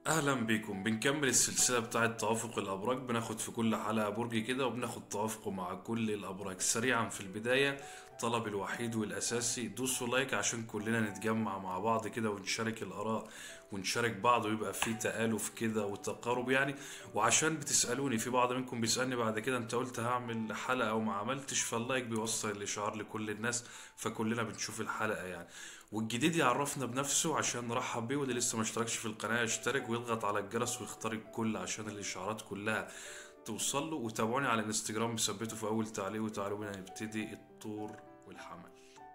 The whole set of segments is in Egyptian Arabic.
اهلا بيكم بنكمل السلسله بتاعه توافق الابراج بناخد في كل حلقه برج كده وبناخد توافقه مع كل الابراج سريعا في البدايه الطلب الوحيد والاساسي دوسوا لايك عشان كلنا نتجمع مع بعض كده ونشارك الاراء ونشارك بعض ويبقى في تآلف كده وتقارب يعني وعشان بتسالوني في بعض منكم بيسالني بعد كده انت قلت هعمل حلقه وما عملتش فاللايك بيوصل الاشعار لكل الناس فكلنا بنشوف الحلقه يعني والجديد يعرفنا بنفسه عشان نرحب بيه واللي لسه ما اشتركش في القناة يشترك ويضغط على الجرس ويختار الكل عشان الإشعارات كلها توصل له وتابعوني على الانستجرام مثبته في أول تعليق وتعالوا بينا نبتدي الطور والحمل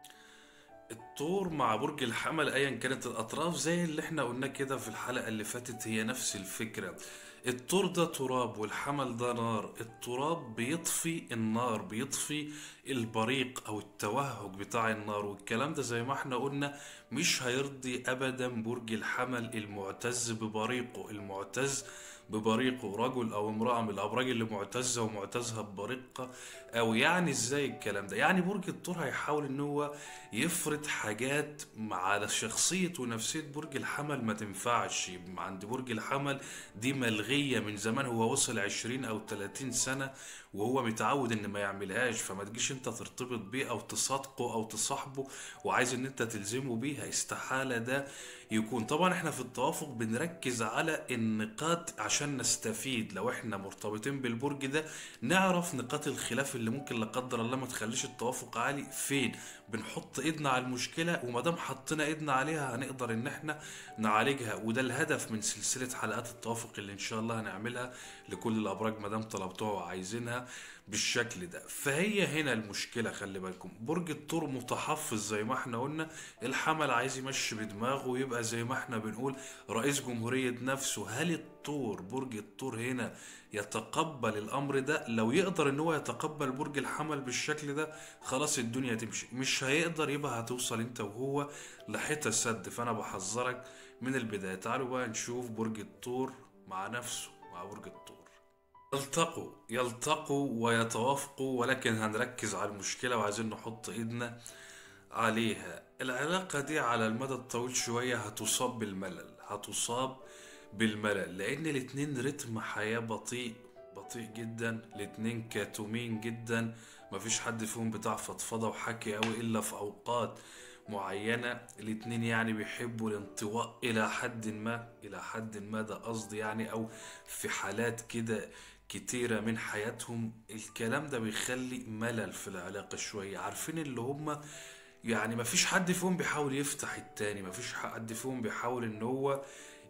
الطور مع برج الحمل ايا كانت الاطراف زي اللي احنا قلناه كده في الحلقه اللي فاتت هي نفس الفكره الطور ده تراب والحمل ده نار التراب بيطفي النار بيطفي البريق او التوهج بتاع النار والكلام ده زي ما احنا قلنا مش هيرضي ابدا برج الحمل المعتز ببريقه المعتز ببريقه رجل او امرأة من الابراج اللي معتزة ومعتزها ببريقها او يعني ازاي الكلام ده يعني برج الثور هيحاول ان هو يفرض حاجات على شخصية ونفسية برج الحمل ما تنفعش عند برج الحمل دي ملغية من زمان هو وصل عشرين او تلاتين سنة وهو متعود ان ما يعملهاش فما تجيش انت ترتبط بيه او تصادقه او تصاحبه وعايز ان انت تلزمه بيها استحالة ده يكون طبعا احنا في التوافق بنركز على النقاط عشان نستفيد لو احنا مرتبطين بالبرج ده نعرف نقاط الخلاف اللي ممكن لا قدر الله ما تخليش التوافق عالي فين بنحط ايدنا على المشكلة وما دام حطينا ايدنا عليها هنقدر ان احنا نعالجها وده الهدف من سلسلة حلقات التوافق اللي ان شاء الله هنعملها لكل الابراج ما دام طلبتوها وعايزينها بالشكل ده فهي هنا المشكلة خلي بالكم برج الثور متحفظ زي ما احنا قلنا الحمل عايز يمشي بدماغه ويبقى زي ما احنا بنقول رئيس جمهورية نفسه هل الثور برج الثور هنا يتقبل الامر ده لو يقدر ان هو يتقبل برج الحمل بالشكل ده خلاص الدنيا تمشي مش هيقدر يبقى هتوصل انت وهو لحيطة السد فانا بحذرك من البداية تعالوا بقى نشوف برج الثور مع نفسه مع برج الثور يلتقوا يلتقوا ويتوافقوا ولكن هنركز على المشكلة وعايزين نحط ايدنا عليها العلاقة دي على المدى الطويل شوية هتصاب بالملل هتصاب بالملل لأن الاتنين رتم حياة بطيء بطيء جدا الاتنين كاتومين جدا مفيش حد فيهم بتاع فضفضة وحكي أوي إلا في أوقات معينة الاتنين يعني بيحبوا الانطواء إلى حد ما إلى حد ما ده قصدي يعني أو في حالات كده كتيرة من حياتهم الكلام ده بيخلي ملل في العلاقة شوية عارفين اللي هما يعني مفيش حد فيهم بيحاول يفتح التاني مفيش حد فيهم بيحاول ان هو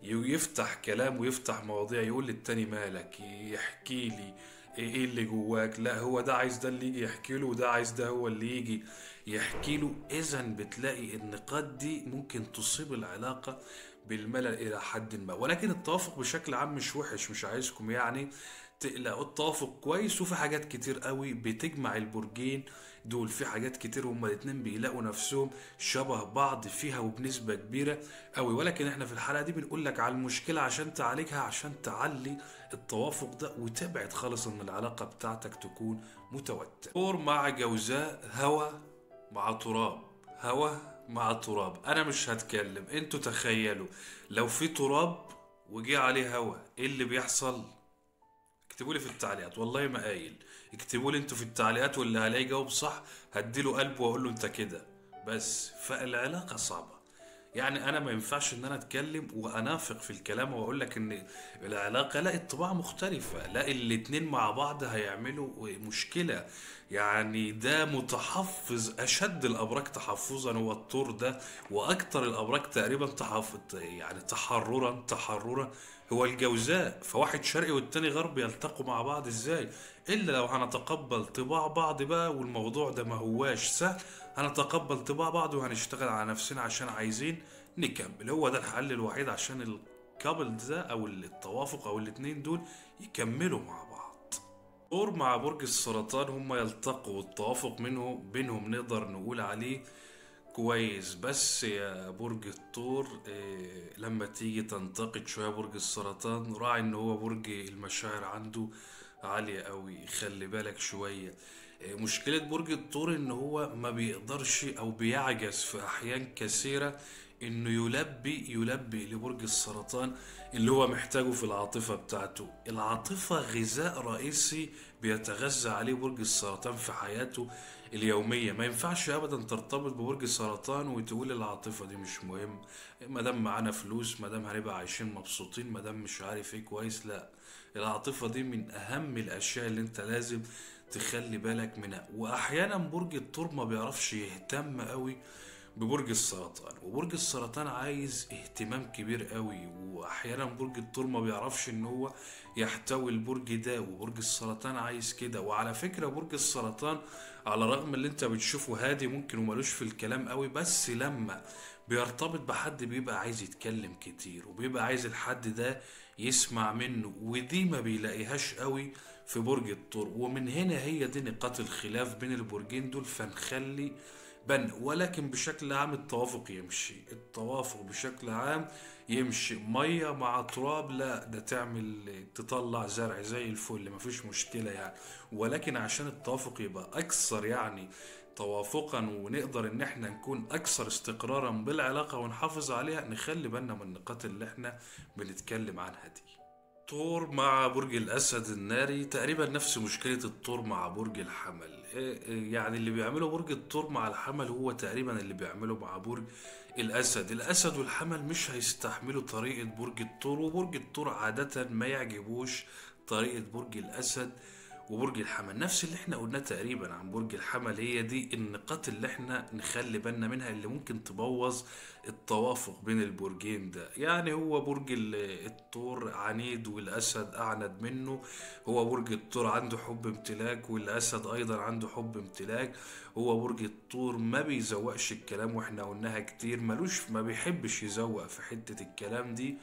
يفتح كلام ويفتح مواضيع يقول للتاني مالك يحكي لي ايه اللي جواك لا هو ده عايز ده اللي يجي يحكي له وده عايز ده هو اللي يجي يحكي له اذا بتلاقي النقاط دي ممكن تصيب العلاقة بالملل الى حد ما ولكن التوافق بشكل عام مش وحش مش عايزكم يعني تقلقوا التوافق كويس وفي حاجات كتير قوي بتجمع البرجين دول في حاجات كتير هما الاتنين بيلاقوا نفسهم شبه بعض فيها وبنسبة كبيرة قوي ولكن احنا في الحلقة دي بنقول لك على المشكلة عشان تعالجها عشان تعلي التوافق ده وتبعد خالص ان العلاقة بتاعتك تكون متوترة دور مع جوزاء هوا مع تراب هوا مع تراب انا مش هتكلم انتوا تخيلوا لو في تراب وجي عليه هوا ايه اللي بيحصل اكتبوا لي في التعليقات والله ما قايل اكتبوا لي انتوا في التعليقات واللي هلاقي جاوب صح هديله قلب واقول له انت كده بس فالعلاقه صعبه يعني انا ما ينفعش ان انا اتكلم وانافق في الكلام واقول لك ان العلاقه لا الطباع مختلفه لا الاتنين مع بعض هيعملوا مشكله يعني ده متحفظ اشد الابراج تحفظا هو الطور ده واكتر الابراج تقريبا تحفظ يعني تحررا تحررا هو الجوزاء فواحد شرقي والتاني غربي يلتقوا مع بعض ازاي الا لو هنتقبل طباع بعض بقى والموضوع ده ما هواش سهل هنتقبل طباع بعض وهنشتغل على نفسنا عشان عايزين نكمل هو ده الحل الوحيد عشان الكابل ده او التوافق او الاتنين دول يكملوا مع بعض دور مع برج السرطان هم يلتقوا والتوافق منه بينهم نقدر نقول عليه كويس بس يا برج الثور إيه لما تيجي تنتقد شوية برج السرطان راعي ان هو برج المشاعر عنده عالية قوي خلي بالك شوية إيه مشكلة برج الثور ان هو ما بيقدرش او بيعجز في احيان كثيرة انه يلبي يلبي لبرج السرطان اللي هو محتاجه في العاطفة بتاعته العاطفة غذاء رئيسي بيتغذى عليه برج السرطان في حياته اليومية ما ينفعش ابدا ترتبط ببرج السرطان وتقول العاطفة دي مش مهم ما دام معانا فلوس ما دام هنبقى عايشين مبسوطين ما دام مش عارف ايه كويس لا العاطفة دي من اهم الاشياء اللي انت لازم تخلي بالك منها واحيانا برج الثور ما بيعرفش يهتم قوي ببرج السرطان وبرج السرطان عايز اهتمام كبير قوي واحيانا برج الثور ما بيعرفش ان هو يحتوي البرج ده وبرج السرطان عايز كده وعلى فكرة برج السرطان على الرغم اللي انت بتشوفه هادي ممكن ومالوش في الكلام قوي بس لما بيرتبط بحد بيبقى عايز يتكلم كتير وبيبقى عايز الحد ده يسمع منه ودي ما بيلاقيهاش قوي في برج الثور ومن هنا هي دي نقاط الخلاف بين البرجين دول فنخلي بن ولكن بشكل عام التوافق يمشي التوافق بشكل عام يمشي ميه مع تراب لا ده تعمل تطلع زرع زي الفل مفيش مشكلة يعني ولكن عشان التوافق يبقى اكثر يعني توافقا ونقدر ان احنا نكون اكثر استقرارا بالعلاقة ونحافظ عليها نخلي بالنا من النقاط اللي احنا بنتكلم عنها دي الثور مع برج الأسد الناري تقريبا نفس مشكلة الثور مع برج الحمل إيه إيه يعني اللي بيعمله برج الثور مع الحمل هو تقريبا اللي بيعمله مع برج الأسد الأسد والحمل مش هيستحملوا طريقة برج الثور وبرج الثور عادة ما يعجبوش طريقة برج الأسد وبرج الحمل نفس اللي احنا قلناه تقريبا عن برج الحمل هي دي النقاط اللي احنا نخلي بالنا منها اللي ممكن تبوظ التوافق بين البرجين ده يعني هو برج ال- الثور عنيد والاسد اعند منه هو برج الثور عنده حب امتلاك والاسد ايضا عنده حب امتلاك هو برج الثور ما بيزوقش الكلام واحنا قلناها كتير ملوش ما بيحبش يزوق في حتة الكلام دي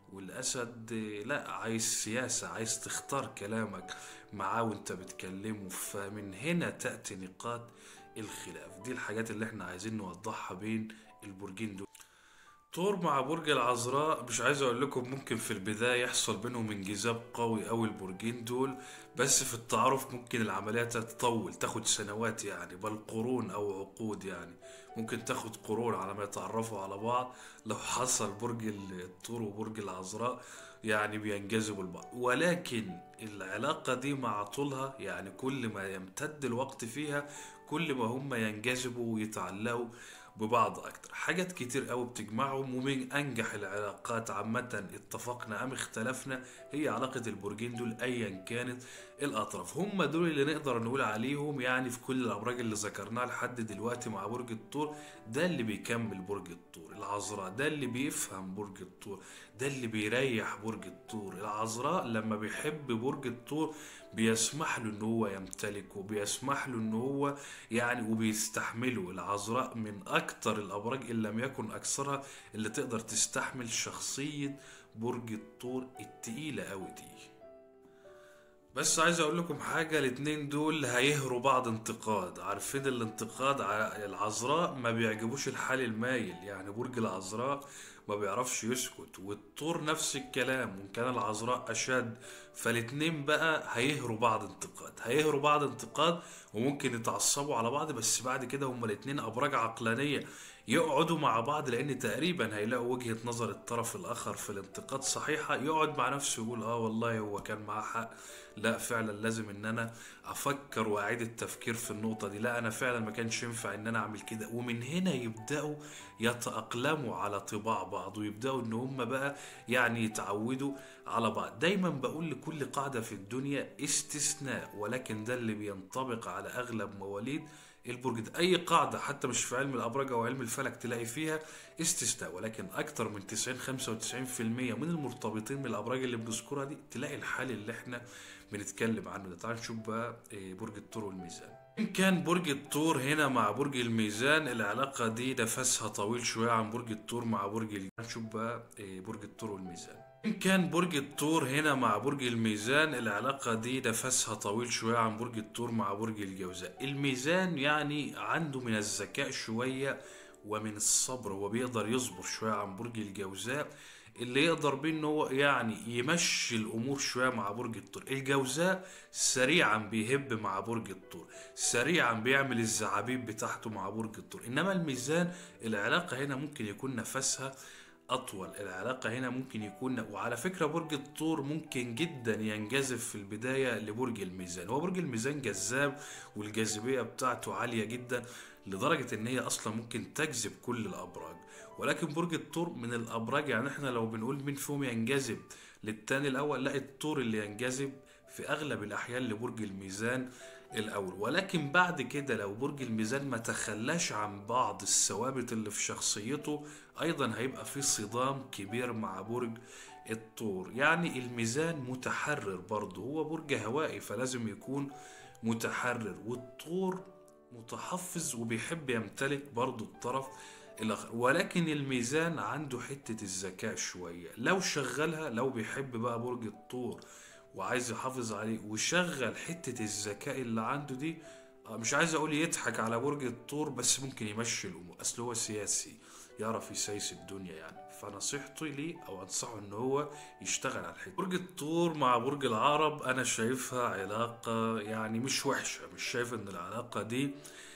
والاسد لا عايز سياسة عايز تختار كلامك معاه وانت بتكلمه فمن هنا تأتي نقاط الخلاف دي الحاجات اللي احنا عايزين نوضحها بين البرجين دول ثور مع برج العذراء مش عايز اقول لكم ممكن في البداية يحصل بينهم انجذاب قوي اوي البرجين دول بس في التعارف ممكن العملية تطول تاخد سنوات يعني بل قرون او عقود يعني ممكن تاخد قرون على ما يتعرفوا على بعض لو حصل برج الثور وبرج العذراء يعني بينجذبوا لبعض ولكن العلاقة دي مع طولها يعني كل ما يمتد الوقت فيها كل ما هم ينجذبوا ويتعلقوا ببعض أكتر حاجات كتير قوي بتجمعهم ومن أنجح العلاقات عامة اتفقنا أم اختلفنا هي علاقة البرجين دول أيا كانت الأطراف هم دول اللي نقدر نقول عليهم يعني في كل الأبراج اللي ذكرناها لحد دلوقتي مع برج الثور ده اللي بيكمل برج الثور العذراء ده اللي بيفهم برج الثور ده اللي بيريح برج الثور العذراء لما بيحب برج الثور بيسمح له ان هو يمتلكه بيسمح له ان هو يعني وبيستحمله العذراء من اكتر الابراج ان لم يكن اكثرها اللي تقدر تستحمل شخصية برج الثور التقيلة قوي دي بس عايز اقول لكم حاجة الاتنين دول هيهروا بعض انتقاد عارفين الانتقاد ع- العذراء ما بيعجبوش الحال المايل يعني برج العذراء ما بيعرفش يسكت والطور نفس الكلام وان كان العذراء اشد فالاتنين بقى هيهروا بعض انتقاد هيهروا بعض انتقاد وممكن يتعصبوا على بعض بس بعد كده هما الاتنين ابراج عقلانية يقعدوا مع بعض لان تقريبا هيلاقوا وجهة نظر الطرف الاخر في الانتقاد صحيحة يقعد مع نفسه يقول اه والله هو كان معاه حق لا فعلا لازم ان انا افكر واعيد التفكير في النقطة دي لا انا فعلا ما كانش ينفع ان انا اعمل كده ومن هنا يبدأوا يتأقلموا على طباع بعض ويبدأوا ان هم بقى يعني يتعودوا على بعض دايما بقول لكل قاعدة في الدنيا استثناء ولكن ده اللي بينطبق على اغلب مواليد البرج ده اي قاعده حتى مش في علم الابراج او علم الفلك تلاقي فيها استثناء ولكن اكتر من 90 95% من المرتبطين بالابراج اللي بنذكرها دي تلاقي الحال اللي احنا بنتكلم عنه ده تعال نشوف بقى إيه، برج الثور والميزان إن كان برج الثور هنا مع برج الميزان العلاقة دي نفسها طويل شوية عن برج الثور مع برج ال... نشوف بقى إيه، برج الثور والميزان إن كان برج الثور هنا مع برج الميزان العلاقة دي نفسها طويل شوية عن برج الثور مع برج الجوزاء الميزان يعني عنده من الذكاء شوية ومن الصبر هو بيقدر يصبر شوية عن برج الجوزاء اللي يقدر بيه ان هو يعني يمشي الامور شويه مع برج الثور الجوزاء سريعا بيهب مع برج الثور سريعا بيعمل الزعابيب بتاعته مع برج الثور انما الميزان العلاقه هنا ممكن يكون نفسها اطول العلاقه هنا ممكن يكون وعلى فكره برج الثور ممكن جدا ينجذب في البدايه لبرج الميزان هو برج الميزان جذاب والجاذبيه بتاعته عاليه جدا لدرجه ان هي اصلا ممكن تجذب كل الابراج ولكن برج الثور من الابراج يعني احنا لو بنقول مين فيهم ينجذب للتاني الاول لا الثور اللي ينجذب في اغلب الاحيان لبرج الميزان الاول ولكن بعد كده لو برج الميزان ما تخلاش عن بعض الثوابت اللي في شخصيته ايضا هيبقى في صدام كبير مع برج الثور يعني الميزان متحرر برضه هو برج هوائي فلازم يكون متحرر والثور متحفظ وبيحب يمتلك برضه الطرف الاخر ولكن الميزان عنده حتة الذكاء شوية لو شغلها لو بيحب بقى برج الثور وعايز يحافظ عليه وشغل حتة الذكاء اللي عنده دي آه، مش عايز اقول يضحك على برج الثور بس ممكن يمشي الامور اصل هو سياسي يعرف يسيس الدنيا يعني فنصيحتي ليه او انصحه ان هو يشتغل على الحته برج الثور مع برج العقرب انا شايفها علاقه يعني مش وحشه مش شايف ان العلاقه دي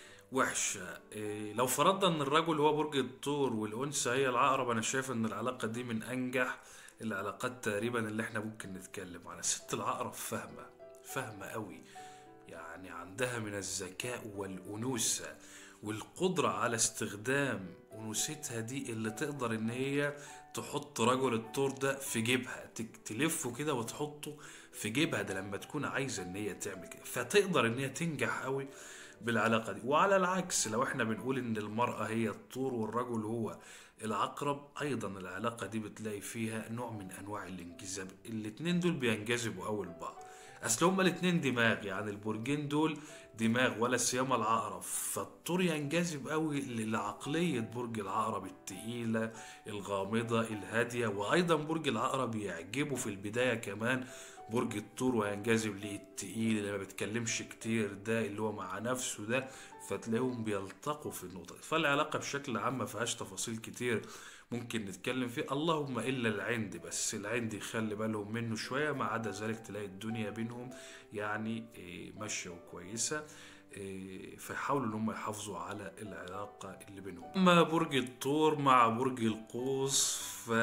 وحشه إيه لو فرضنا ان الرجل هو برج الثور والانثى هي العقرب انا شايف ان العلاقه دي من انجح العلاقات تقريبا اللي احنا ممكن نتكلم عنها ست العقرب فاهمه فاهمه قوي يعني عندها من الذكاء والانوثه والقدرة على استخدام أنوثتها دي اللي تقدر إن هي تحط رجل الثور ده في جيبها تك- تلفه كده وتحطه في جيبها ده لما تكون عايزة إن هي تعمل كده فتقدر إن هي تنجح قوي بالعلاقة دي وعلى العكس لو إحنا بنقول إن المرأة هي الثور والرجل هو العقرب أيضا العلاقة دي بتلاقي فيها نوع من أنواع الانجذاب الاتنين دول بينجذبوا أول بعض اصل هما الاتنين دماغ يعني البرجين دول دماغ ولا سيما العقرب فالطور ينجذب قوي لعقلية برج العقرب التقيلة الغامضة الهادية وأيضا برج العقرب يعجبه في البداية كمان برج الثور وينجذب ليه التقيل اللي ما بيتكلمش كتير ده اللي هو مع نفسه ده فتلاقيهم بيلتقوا في النقطة دي فالعلاقة بشكل عام ما فيهاش تفاصيل كتير ممكن نتكلم فيه اللهم الا العند بس العند يخلي بالهم منه شويه ما عدا ذلك تلاقي الدنيا بينهم يعني إيه، ماشيه وكويسه إيه، فيحاولوا ان هم يحافظوا على العلاقه اللي بينهم اما برج الثور مع برج القوس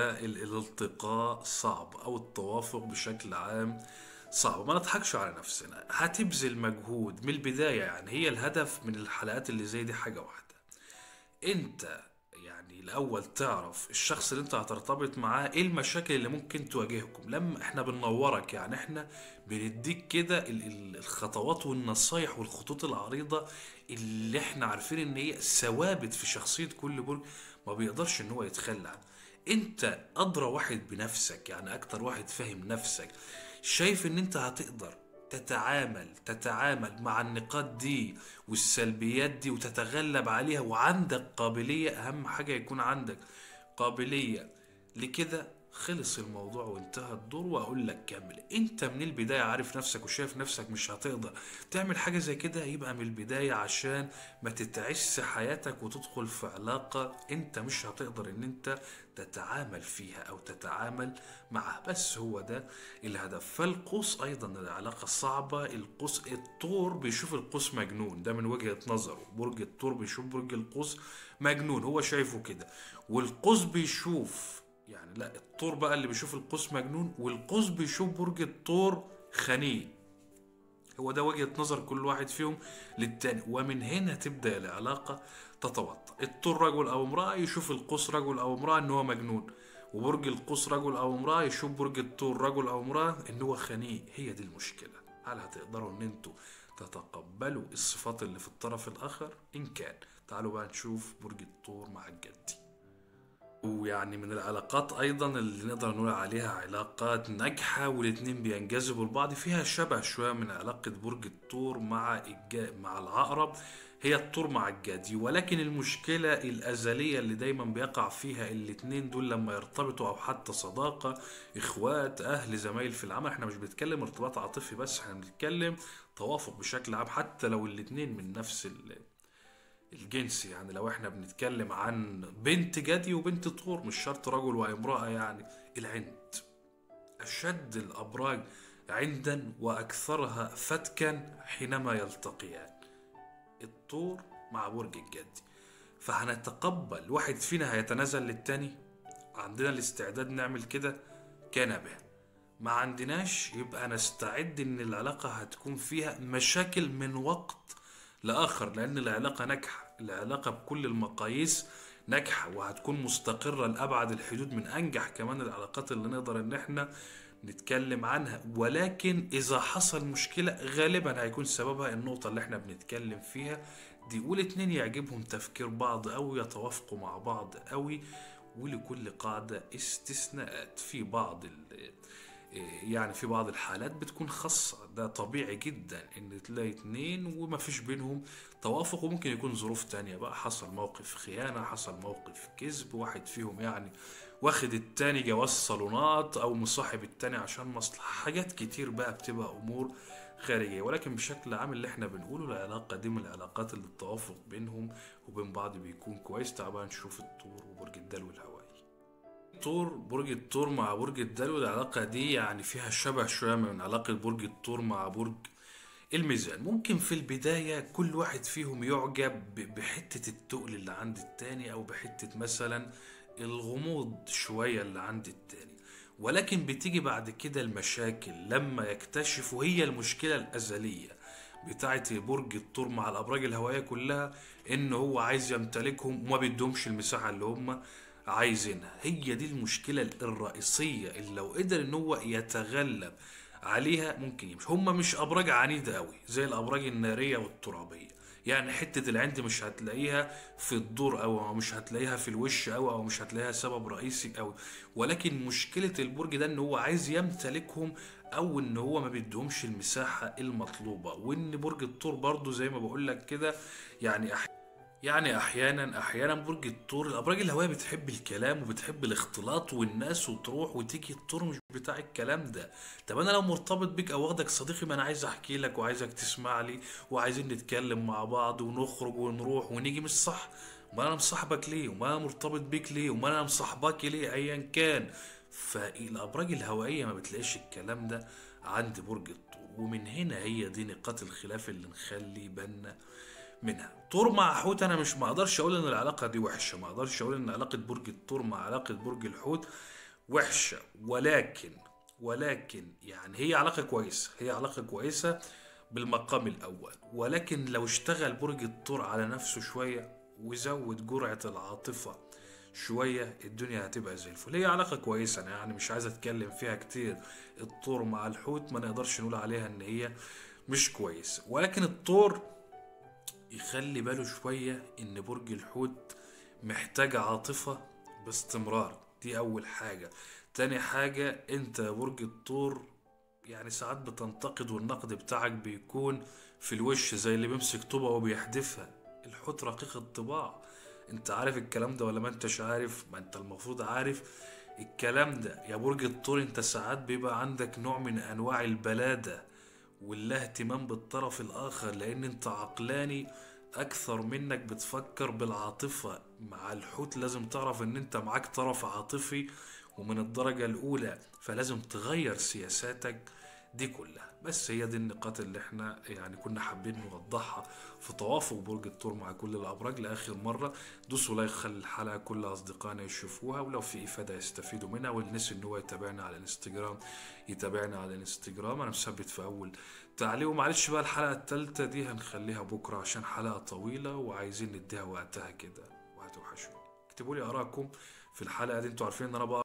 فالالتقاء صعب او التوافق بشكل عام صعب ما نضحكش على نفسنا هتبذل مجهود من البدايه يعني هي الهدف من الحلقات اللي زي دي حاجه واحده انت يعني الاول تعرف الشخص اللي انت هترتبط معاه ايه المشاكل اللي ممكن تواجهكم لما احنا بننورك يعني احنا بنديك كده ال- ال- الخطوات والنصايح والخطوط العريضة اللي احنا عارفين ان هي ثوابت في شخصية كل برج ما بيقدرش ان هو يتخلى عنها انت ادرى واحد بنفسك يعني اكتر واحد فاهم نفسك شايف ان انت هتقدر تتعامل تتعامل مع النقاط دي والسلبيات دي وتتغلب عليها وعندك قابلية أهم حاجة يكون عندك قابلية لكده خلص الموضوع وانتهى الدور واقول لك كمل انت من البداية عارف نفسك وشايف نفسك مش هتقدر تعمل حاجة زي كده يبقى من البداية عشان ما تتعش حياتك وتدخل في علاقة انت مش هتقدر ان انت تتعامل فيها او تتعامل معها بس هو ده الهدف فالقوس ايضا العلاقة صعبة القوس الطور بيشوف القوس مجنون ده من وجهة نظره برج الطور بيشوف برج القوس مجنون هو شايفه كده والقوس بيشوف يعني لا الطور بقى اللي بيشوف القوس مجنون والقوس بيشوف برج الطور خنيق هو ده وجهة نظر كل واحد فيهم للتاني ومن هنا تبدأ العلاقة تتوطى الطور رجل أو امرأة يشوف القوس رجل أو امرأة إن هو مجنون وبرج القوس رجل أو امرأة يشوف برج الطور رجل أو امرأة إن هو خنيق هي دي المشكلة هل هتقدروا إن انتوا تتقبلوا الصفات اللي في الطرف الآخر إن كان تعالوا بقى نشوف برج الطور مع الجدي ويعني من العلاقات ايضا اللي نقدر نقول عليها علاقات ناجحه والاتنين بينجذبوا لبعض فيها شبه شويه من علاقه برج الثور مع الج... مع العقرب هي الثور مع الجدي ولكن المشكله الازليه اللي دايما بيقع فيها الاتنين دول لما يرتبطوا او حتى صداقه اخوات اهل زمايل في العمل احنا مش بنتكلم ارتباط عاطفي بس احنا بنتكلم توافق بشكل عام حتى لو الاتنين من نفس ال... الجنسي يعني لو احنا بنتكلم عن بنت جدي وبنت طور مش شرط رجل وامرأة يعني العند أشد الأبراج عندا وأكثرها فتكا حينما يلتقيان الطور مع برج الجدي فهنتقبل واحد فينا هيتنازل للتاني عندنا الاستعداد نعمل كده كان به ما عندناش يبقى نستعد ان العلاقة هتكون فيها مشاكل من وقت لآخر لأن العلاقة ناجحة العلاقة بكل المقاييس ناجحة وهتكون مستقرة لأبعد الحدود من أنجح كمان العلاقات اللي نقدر إن إحنا نتكلم عنها ولكن إذا حصل مشكلة غالبا هيكون سببها النقطة اللي إحنا بنتكلم فيها دي والاتنين يعجبهم تفكير بعض أو يتوافقوا مع بعض أوي ولكل قاعدة استثناءات في بعض ال يعني في بعض الحالات بتكون خاصة ده طبيعي جدا ان تلاقي اتنين وما فيش بينهم توافق وممكن يكون ظروف تانية بقى حصل موقف خيانة حصل موقف كذب واحد فيهم يعني واخد التاني جواز صالونات او مصاحب التاني عشان مصلحة حاجات كتير بقى بتبقى امور خارجية ولكن بشكل عام اللي احنا بنقوله العلاقة دي من العلاقات اللي التوافق بينهم وبين بعض بيكون كويس تعال بقى نشوف الطور وبرج الدلو الهوائي الثور برج الثور مع برج الدلو العلاقة دي يعني فيها شبه شوية من علاقة برج الثور مع برج الميزان ممكن في البداية كل واحد فيهم يعجب ب- بحتة التقل اللي عند التاني أو بحتة مثلا الغموض شوية اللي عند التاني ولكن بتيجي بعد كده المشاكل لما يكتشفوا هي المشكلة الأزلية بتاعت برج الثور مع الأبراج الهوائية كلها إن هو عايز يمتلكهم وما بيدهمش المساحة اللي هم عايزينها هي دي المشكلة الرئيسية اللي لو قدر ان هو يتغلب عليها ممكن يمشي هما مش ابراج عنيدة قوي زي الابراج النارية والترابية يعني حتة العند مش هتلاقيها في الدور او مش هتلاقيها في الوش او او مش هتلاقيها سبب رئيسي قوي ولكن مشكلة البرج ده ان هو عايز يمتلكهم او ان هو ما بيدهمش المساحة المطلوبة وان برج الثور برضو زي ما بقول لك كده يعني أح يعني احيانا احيانا برج الثور الابراج الهوائيه بتحب الكلام وبتحب الاختلاط والناس وتروح وتيجي الثور مش بتاع الكلام ده طب انا لو مرتبط بيك او واخدك صديقي ما انا عايز احكي لك وعايزك تسمع لي وعايزين نتكلم مع بعض ونخرج ونروح ونيجي مش صح ما انا مصاحبك ليه وما انا مرتبط بيك ليه وما انا مصاحبك ليه ايا كان فالابراج الهوائيه ما بتلاقيش الكلام ده عند برج الثور ومن هنا هي دي نقاط الخلاف اللي نخلي بالنا منها طور مع حوت انا مش ما اقدرش اقول ان العلاقه دي وحشه ما اقدرش اقول ان علاقه برج الثور مع علاقه برج الحوت وحشه ولكن ولكن يعني هي علاقه كويسه هي علاقه كويسه بالمقام الاول ولكن لو اشتغل برج الثور على نفسه شويه وزود جرعه العاطفه شوية الدنيا هتبقى زي الفل هي علاقة كويسة أنا يعني مش عايز أتكلم فيها كتير الطور مع الحوت ما نقدرش نقول عليها إن هي مش كويسة ولكن الطور يخلي باله شوية إن برج الحوت محتاج عاطفة باستمرار دي أول حاجة تاني حاجة أنت يا برج الثور يعني ساعات بتنتقد والنقد بتاعك بيكون في الوش زي اللي بيمسك طوبة وبيحدفها الحوت رقيق الطباع انت عارف الكلام ده ولا ما انتش عارف ما انت المفروض عارف الكلام ده يا برج الثور انت ساعات بيبقى عندك نوع من انواع البلادة واللا اهتمام بالطرف الآخر لأن أنت عقلاني أكثر منك بتفكر بالعاطفة مع الحوت لازم تعرف إن أنت معاك طرف عاطفي ومن الدرجة الأولى فلازم تغير سياساتك دي كلها بس هي دي النقاط اللي احنا يعني كنا حابين نوضحها في توافق برج الثور مع كل الابراج لاخر مره دوسوا لايك خلي الحلقه كل اصدقائنا يشوفوها ولو في افاده يستفيدوا منها والناس ان هو يتابعنا على الانستجرام يتابعنا على الانستجرام انا مثبت في اول تعليق ومعلش بقى الحلقه الثالثه دي هنخليها بكره عشان حلقه طويله وعايزين نديها وقتها كده وهتوحشوني اكتبوا لي ارائكم في الحلقه دي انتوا عارفين ان انا بقى